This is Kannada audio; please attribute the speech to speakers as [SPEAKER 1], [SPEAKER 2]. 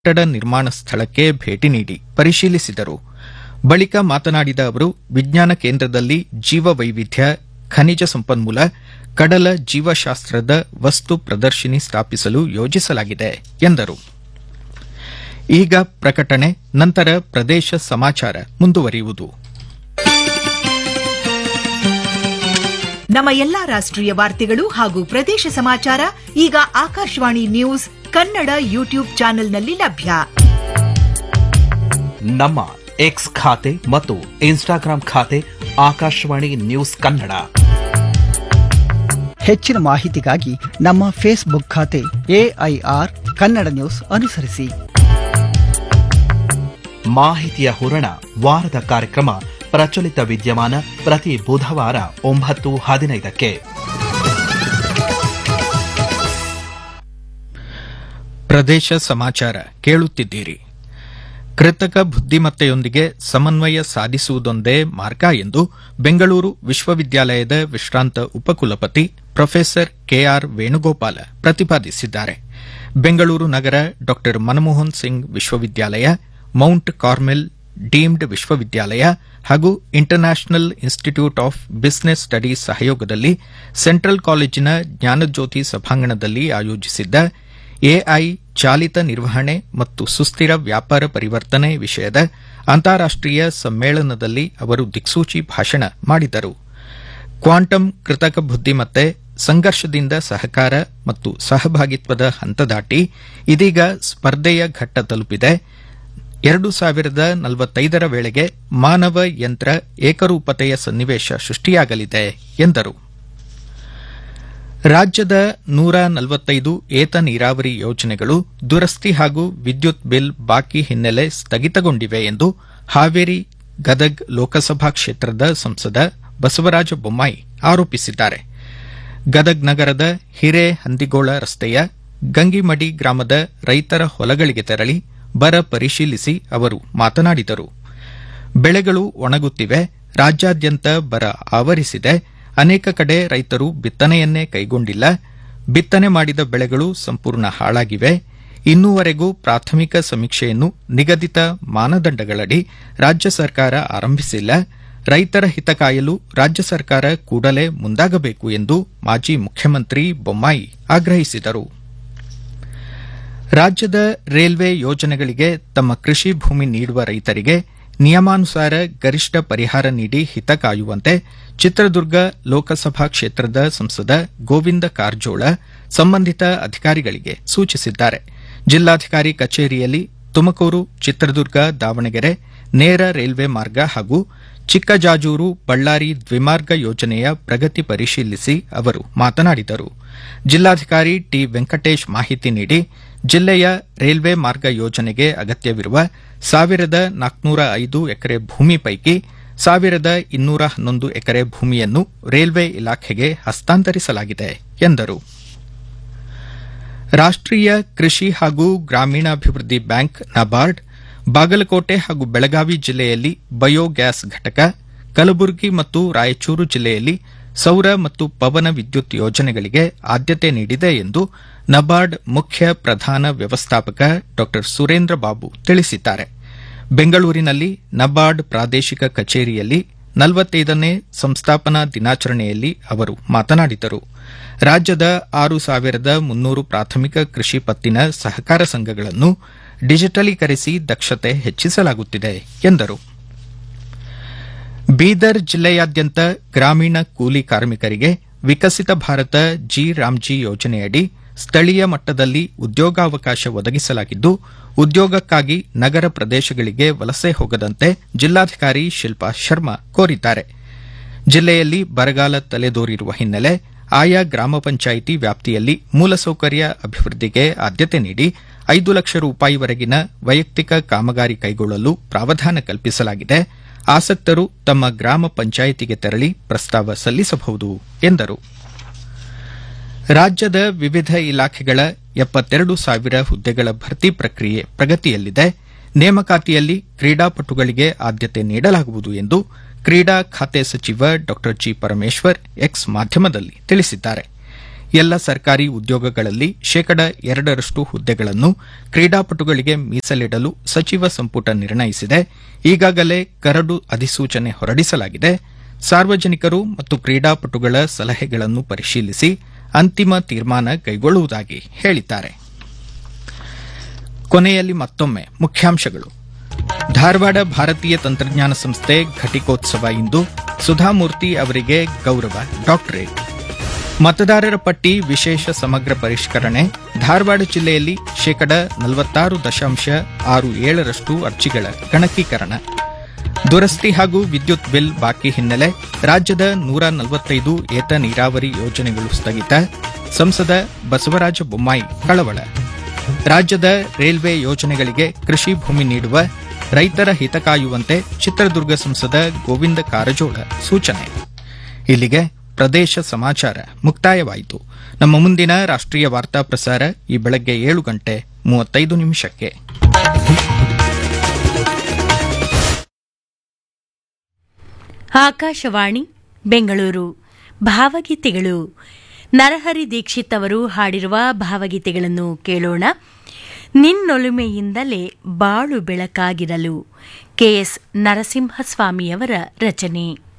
[SPEAKER 1] ಕಟ್ಟಡ ನಿರ್ಮಾಣ ಸ್ಥಳಕ್ಕೆ ಭೇಟಿ ನೀಡಿ ಪರಿಶೀಲಿಸಿದರು ಬಳಿಕ ಮಾತನಾಡಿದ ಅವರು ವಿಜ್ಞಾನ ಕೇಂದ್ರದಲ್ಲಿ ಜೀವ ವೈವಿಧ್ಯ ಖನಿಜ ಸಂಪನ್ಮೂಲ ಕಡಲ ಜೀವಶಾಸ್ತ್ರದ ವಸ್ತು ಪ್ರದರ್ಶಿನಿ ಸ್ಥಾಪಿಸಲು ಯೋಜಿಸಲಾಗಿದೆ ಎಂದರು ಈಗ ಪ್ರಕಟಣೆ ನಂತರ ಪ್ರದೇಶ ಸಮಾಚಾರ ಮುಂದುವರಿಯುವುದು
[SPEAKER 2] ನಮ್ಮ ಎಲ್ಲಾ ರಾಷ್ಟ್ರೀಯ ವಾರ್ತೆಗಳು ಹಾಗೂ ಪ್ರದೇಶ ಸಮಾಚಾರ ಈಗ ಆಕಾಶವಾಣಿ ನ್ಯೂಸ್ ಕನ್ನಡ ಯೂಟ್ಯೂಬ್ ಚಾನೆಲ್ನಲ್ಲಿ ಲಭ್ಯ
[SPEAKER 3] ನಮ್ಮ ಎಕ್ಸ್ ಖಾತೆ ಮತ್ತು ಇನ್ಸ್ಟಾಗ್ರಾಂ ಖಾತೆ ಆಕಾಶವಾಣಿ ನ್ಯೂಸ್ ಕನ್ನಡ
[SPEAKER 4] ಹೆಚ್ಚಿನ ಮಾಹಿತಿಗಾಗಿ ನಮ್ಮ ಫೇಸ್ಬುಕ್ ಖಾತೆ ಎಐಆರ್ ಕನ್ನಡ ನ್ಯೂಸ್ ಅನುಸರಿಸಿ
[SPEAKER 3] ಮಾಹಿತಿಯ ಹೂರಣ ವಾರದ ಕಾರ್ಯಕ್ರಮ ಪ್ರಚಲಿತ ವಿದ್ಯಮಾನ ಪ್ರತಿ ಬುಧವಾರ ಒಂಬತ್ತು ಹದಿನೈದಕ್ಕೆ
[SPEAKER 1] ಪ್ರದೇಶ ಸಮಾಚಾರ ಕೇಳುತ್ತಿದ್ದೀರಿ ಕೃತಕ ಬುದ್ದಿಮತ್ತೆಯೊಂದಿಗೆ ಸಮನ್ವಯ ಸಾಧಿಸುವುದೊಂದೇ ಮಾರ್ಗ ಎಂದು ಬೆಂಗಳೂರು ವಿಶ್ವವಿದ್ಯಾಲಯದ ವಿಶ್ರಾಂತ ಉಪಕುಲಪತಿ ಪ್ರೊಫೆಸರ್ ಕೆಆರ್ ವೇಣುಗೋಪಾಲ ಪ್ರತಿಪಾದಿಸಿದ್ದಾರೆ ಬೆಂಗಳೂರು ನಗರ ಡಾ ಮನಮೋಹನ್ ಸಿಂಗ್ ವಿಶ್ವವಿದ್ಯಾಲಯ ಮೌಂಟ್ ಕಾರ್ಮೆಲ್ ಡೀಮ್ಡ್ ವಿಶ್ವವಿದ್ಯಾಲಯ ಹಾಗೂ international institute of business studies ಸಹಯೋಗದಲ್ಲಿ ಸೆಂಟ್ರಲ್ ಕಾಲೇಜಿನ ಜ್ಞಾನಜ್ಯೋತಿ ಸಭಾಂಗಣದಲ್ಲಿ ಆಯೋಜಿಸಿದ್ದ ಎಐ ಚಾಲಿತ ನಿರ್ವಹಣೆ ಮತ್ತು ಸುಸ್ಥಿರ ವ್ಯಾಪಾರ ಪರಿವರ್ತನೆ ವಿಷಯದ ಅಂತಾರಾಷ್ಟೀಯ ಸಮ್ಮೇಳನದಲ್ಲಿ ಅವರು ದಿಕ್ಸೂಚಿ ಭಾಷಣ ಮಾಡಿದರು ಕ್ವಾಂಟಮ್ ಕೃತಕ ಬುದ್ದಿಮತ್ತೆ ಸಂಘರ್ಷದಿಂದ ಸಹಕಾರ ಮತ್ತು ಸಹಭಾಗಿತ್ವದ ಹಂತ ದಾಟಿ ಇದೀಗ ಸ್ಪರ್ಧೆಯ ಘಟ್ಟ ತಲುಪಿದೆ ಎರಡು ಸಾವಿರದ ನಲವತ್ತೈದರ ವೇಳೆಗೆ ಮಾನವ ಯಂತ್ರ ಏಕರೂಪತೆಯ ಸನ್ನಿವೇಶ ಸೃಷ್ಟಿಯಾಗಲಿದೆ ಎಂದರು ರಾಜ್ಯದ ನೂರ ನಲವತ್ತೈದು ಏತ ನೀರಾವರಿ ಯೋಜನೆಗಳು ದುರಸ್ತಿ ಹಾಗೂ ವಿದ್ಯುತ್ ಬಿಲ್ ಬಾಕಿ ಹಿನ್ನೆಲೆ ಸ್ಥಗಿತಗೊಂಡಿವೆ ಎಂದು ಹಾವೇರಿ ಗದಗ್ ಲೋಕಸಭಾ ಕ್ಷೇತ್ರದ ಸಂಸದ ಬಸವರಾಜ ಬೊಮ್ಮಾಯಿ ಆರೋಪಿಸಿದ್ದಾರೆ ಗದಗ್ ನಗರದ ಹಿರೇಹಂದಿಗೋಳ ರಸ್ತೆಯ ಗಂಗಿಮಡಿ ಗ್ರಾಮದ ರೈತರ ಹೊಲಗಳಿಗೆ ತೆರಳಿ ಬರ ಪರಿಶೀಲಿಸಿ ಅವರು ಮಾತನಾಡಿದರು ಬೆಳೆಗಳು ಒಣಗುತ್ತಿವೆ ರಾಜ್ಯಾದ್ಯಂತ ಬರ ಆವರಿಸಿದೆ ಅನೇಕ ಕಡೆ ರೈತರು ಬಿತ್ತನೆಯನ್ನೇ ಕೈಗೊಂಡಿಲ್ಲ ಬಿತ್ತನೆ ಮಾಡಿದ ಬೆಳೆಗಳು ಸಂಪೂರ್ಣ ಹಾಳಾಗಿವೆ ಇನ್ನೂವರೆಗೂ ಪ್ರಾಥಮಿಕ ಸಮೀಕ್ಷೆಯನ್ನು ನಿಗದಿತ ಮಾನದಂಡಗಳಡಿ ರಾಜ್ಯ ಸರ್ಕಾರ ಆರಂಭಿಸಿಲ್ಲ ರೈತರ ಹಿತ ಕಾಯಲು ರಾಜ್ಯ ಸರ್ಕಾರ ಕೂಡಲೇ ಮುಂದಾಗಬೇಕು ಎಂದು ಮಾಜಿ ಮುಖ್ಯಮಂತ್ರಿ ಬೊಮ್ಮಾಯಿ ಆಗ್ರಹಿಸಿದರು ರಾಜ್ಯದ ರೈಲ್ವೆ ಯೋಜನೆಗಳಿಗೆ ತಮ್ಮ ಕೃಷಿ ಭೂಮಿ ನೀಡುವ ರೈತರಿಗೆ ನಿಯಮಾನುಸಾರ ಗರಿಷ್ಠ ಪರಿಹಾರ ನೀಡಿ ಹಿತ ಕಾಯುವಂತೆ ಚಿತ್ರದುರ್ಗ ಲೋಕಸಭಾ ಕ್ಷೇತ್ರದ ಸಂಸದ ಗೋವಿಂದ ಕಾರಜೋಳ ಸಂಬಂಧಿತ ಅಧಿಕಾರಿಗಳಿಗೆ ಸೂಚಿಸಿದ್ದಾರೆ ಜಿಲ್ಲಾಧಿಕಾರಿ ಕಚೇರಿಯಲ್ಲಿ ತುಮಕೂರು ಚಿತ್ರದುರ್ಗ ದಾವಣಗೆರೆ ನೇರ ರೈಲ್ವೆ ಮಾರ್ಗ ಹಾಗೂ ಚಿಕ್ಕಜಾಜೂರು ಬಳ್ಳಾರಿ ದ್ವಿಮಾರ್ಗ ಯೋಜನೆಯ ಪ್ರಗತಿ ಪರಿಶೀಲಿಸಿ ಅವರು ಮಾತನಾಡಿದರು ಜಿಲ್ಲಾಧಿಕಾರಿ ಟಿ ವೆಂಕಟೇಶ್ ಮಾಹಿತಿ ನೀಡಿ ಜಿಲ್ಲೆಯ ರೈಲ್ವೆ ಮಾರ್ಗ ಯೋಜನೆಗೆ ಅಗತ್ಯವಿರುವ ಸಾವಿರದ ನಾಲ್ಕನೂರ ಐದು ಎಕರೆ ಭೂಮಿ ಪೈಕಿ ಸಾವಿರದ ಇನ್ನೂರ ಹನ್ನೊಂದು ಎಕರೆ ಭೂಮಿಯನ್ನು ರೈಲ್ವೆ ಇಲಾಖೆಗೆ ಹಸ್ತಾಂತರಿಸಲಾಗಿದೆ ಎಂದರು ರಾಷ್ಟೀಯ ಕೃಷಿ ಹಾಗೂ ಗ್ರಾಮೀಣಾಭಿವೃದ್ಧಿ ಬ್ಯಾಂಕ್ ನಬಾರ್ಡ್ ಬಾಗಲಕೋಟೆ ಹಾಗೂ ಬೆಳಗಾವಿ ಜಿಲ್ಲೆಯಲ್ಲಿ ಬಯೋಗ್ಯಾಸ್ ಘಟಕ ಕಲಬುರಗಿ ಮತ್ತು ರಾಯಚೂರು ಜಿಲ್ಲೆಯಲ್ಲಿ ಸೌರ ಮತ್ತು ಪವನ ವಿದ್ಯುತ್ ಯೋಜನೆಗಳಿಗೆ ಆದ್ಯತೆ ನೀಡಿದೆ ಎಂದು ನಬಾರ್ಡ್ ಮುಖ್ಯ ಪ್ರಧಾನ ವ್ಯವಸ್ಥಾಪಕ ಡಾ ಸುರೇಂದ್ರ ಬಾಬು ತಿಳಿಸಿದ್ದಾರೆ ಬೆಂಗಳೂರಿನಲ್ಲಿ ನಬಾರ್ಡ್ ಪ್ರಾದೇಶಿಕ ಕಚೇರಿಯಲ್ಲಿ ನಲವತ್ತೈದನೇ ಸಂಸ್ಥಾಪನಾ ದಿನಾಚರಣೆಯಲ್ಲಿ ಅವರು ಮಾತನಾಡಿದರು ರಾಜ್ಯದ ಆರು ಸಾವಿರದ ಮುನ್ನೂರು ಪ್ರಾಥಮಿಕ ಕೃಷಿ ಪತ್ತಿನ ಸಹಕಾರ ಸಂಘಗಳನ್ನು ಡಿಜಿಟಲೀಕರಿಸಿ ದಕ್ಷತೆ ಹೆಚ್ಚಿಸಲಾಗುತ್ತಿದೆ ಎಂದರು ಬೀದರ್ ಜಿಲ್ಲೆಯಾದ್ಯಂತ ಗ್ರಾಮೀಣ ಕೂಲಿ ಕಾರ್ಮಿಕರಿಗೆ ವಿಕಸಿತ ಭಾರತ ಜಿ ರಾಮ್ಜಿ ಯೋಜನೆಯಡಿ ಸ್ಥಳೀಯ ಮಟ್ಟದಲ್ಲಿ ಉದ್ಯೋಗಾವಕಾಶ ಒದಗಿಸಲಾಗಿದ್ದು ಉದ್ಯೋಗಕ್ಕಾಗಿ ನಗರ ಪ್ರದೇಶಗಳಿಗೆ ವಲಸೆ ಹೋಗದಂತೆ ಜಿಲ್ಲಾಧಿಕಾರಿ ಶಿಲ್ಪಾ ಶರ್ಮಾ ಕೋರಿದ್ದಾರೆ ಜಿಲ್ಲೆಯಲ್ಲಿ ಬರಗಾಲ ತಲೆದೋರಿರುವ ಹಿನ್ನೆಲೆ ಆಯಾ ಗ್ರಾಮ ಪಂಚಾಯಿತಿ ವ್ಯಾಪ್ತಿಯಲ್ಲಿ ಮೂಲಸೌಕರ್ಯ ಅಭಿವೃದ್ಧಿಗೆ ಆದ್ಯತೆ ನೀಡಿ ಐದು ಲಕ್ಷ ರೂಪಾಯಿವರೆಗಿನ ವೈಯಕ್ತಿಕ ಕಾಮಗಾರಿ ಕೈಗೊಳ್ಳಲು ಪ್ರಾವಧಾನ ಕಲ್ಪಿಸಲಾಗಿದೆ ಆಸಕ್ತರು ತಮ್ಮ ಗ್ರಾಮ ಪಂಚಾಯಿತಿಗೆ ತೆರಳಿ ಪ್ರಸ್ತಾವ ಸಲ್ಲಿಸಬಹುದು ಎಂದರು ರಾಜ್ಯದ ವಿವಿಧ ಇಲಾಖೆಗಳ ಎಪ್ಪತ್ತೆರಡು ಸಾವಿರ ಹುದ್ದೆಗಳ ಭರ್ತಿ ಪ್ರಕ್ರಿಯೆ ಪ್ರಗತಿಯಲ್ಲಿದೆ ನೇಮಕಾತಿಯಲ್ಲಿ ಕ್ರೀಡಾಪಟುಗಳಿಗೆ ಆದ್ಯತೆ ನೀಡಲಾಗುವುದು ಎಂದು ಕ್ರೀಡಾ ಖಾತೆ ಸಚಿವ ಡಾ ಜಿ ಪರಮೇಶ್ವರ್ ಎಕ್ಸ್ ಮಾಧ್ಯಮದಲ್ಲಿ ತಿಳಿಸಿದ್ದಾರೆ ಎಲ್ಲ ಸರ್ಕಾರಿ ಉದ್ಯೋಗಗಳಲ್ಲಿ ಶೇಕಡ ಎರಡರಷ್ಟು ಹುದ್ದೆಗಳನ್ನು ಕ್ರೀಡಾಪಟುಗಳಿಗೆ ಮೀಸಲಿಡಲು ಸಚಿವ ಸಂಪುಟ ನಿರ್ಣಯಿಸಿದೆ ಈಗಾಗಲೇ ಕರಡು ಅಧಿಸೂಚನೆ ಹೊರಡಿಸಲಾಗಿದೆ ಸಾರ್ವಜನಿಕರು ಮತ್ತು ಕ್ರೀಡಾಪಟುಗಳ ಸಲಹೆಗಳನ್ನು ಪರಿಶೀಲಿಸಿ ಅಂತಿಮ ತೀರ್ಮಾನ ಕೈಗೊಳ್ಳುವುದಾಗಿ ಹೇಳಿದ್ದಾರೆ ಕೊನೆಯಲ್ಲಿ ಮತ್ತೊಮ್ಮೆ ಮುಖ್ಯಾಂಶಗಳು ಧಾರವಾಡ ಭಾರತೀಯ ತಂತ್ರಜ್ಞಾನ ಸಂಸ್ಥೆ ಘಟಿಕೋತ್ಸವ ಇಂದು ಸುಧಾಮೂರ್ತಿ ಅವರಿಗೆ ಗೌರವ ಡಾಕ್ಟರೇಟ್ ಮತದಾರರ ಪಟ್ಟಿ ವಿಶೇಷ ಸಮಗ್ರ ಪರಿಷ್ಕರಣೆ ಧಾರವಾಡ ಜಿಲ್ಲೆಯಲ್ಲಿ ಶೇಕಡ ನಲವತ್ತಾರು ದಶಾಂಶ ಆರು ಏಳರಷ್ಟು ಅರ್ಜಿಗಳ ಗಣಕೀಕರಣ ದುರಸ್ತಿ ಹಾಗೂ ವಿದ್ಯುತ್ ಬಿಲ್ ಬಾಕಿ ಹಿನ್ನೆಲೆ ರಾಜ್ಯದ ನೂರ ನಲವತ್ತೈದು ಏತ ನೀರಾವರಿ ಯೋಜನೆಗಳು ಸ್ಥಗಿತ ಸಂಸದ ಬಸವರಾಜ ಬೊಮ್ಮಾಯಿ ಕಳವಳ ರಾಜ್ಯದ ರೈಲ್ವೆ ಯೋಜನೆಗಳಿಗೆ ಕೃಷಿ ಭೂಮಿ ನೀಡುವ ರೈತರ ಹಿತ ಕಾಯುವಂತೆ ಚಿತ್ರದುರ್ಗ ಸಂಸದ ಗೋವಿಂದ ಕಾರಜೋಳ ಸೂಚನೆ ಇಲ್ಲಿಗೆ ಪ್ರದೇಶ ಸಮಾಚಾರ ಮುಕ್ತಾಯವಾಯಿತು ನಮ್ಮ ಮುಂದಿನ ರಾಷ್ಟ್ರೀಯ ವಾರ್ತಾ ಪ್ರಸಾರ ಈ ಬೆಳಗ್ಗೆ ಏಳು ಗಂಟೆ ಮೂವತ್ತೈದು ನಿಮಿಷಕ್ಕೆ
[SPEAKER 5] ಆಕಾಶವಾಣಿ ಬೆಂಗಳೂರು ಭಾವಗೀತೆಗಳು ನರಹರಿ ದೀಕ್ಷಿತ್ ಅವರು ಹಾಡಿರುವ ಭಾವಗೀತೆಗಳನ್ನು ಕೇಳೋಣ ನಿನ್ನೊಲುಮೆಯಿಂದಲೇ ಬಾಳು ಬೆಳಕಾಗಿರಲು ಕೆಎಸ್ ನರಸಿಂಹಸ್ವಾಮಿಯವರ ರಚನೆ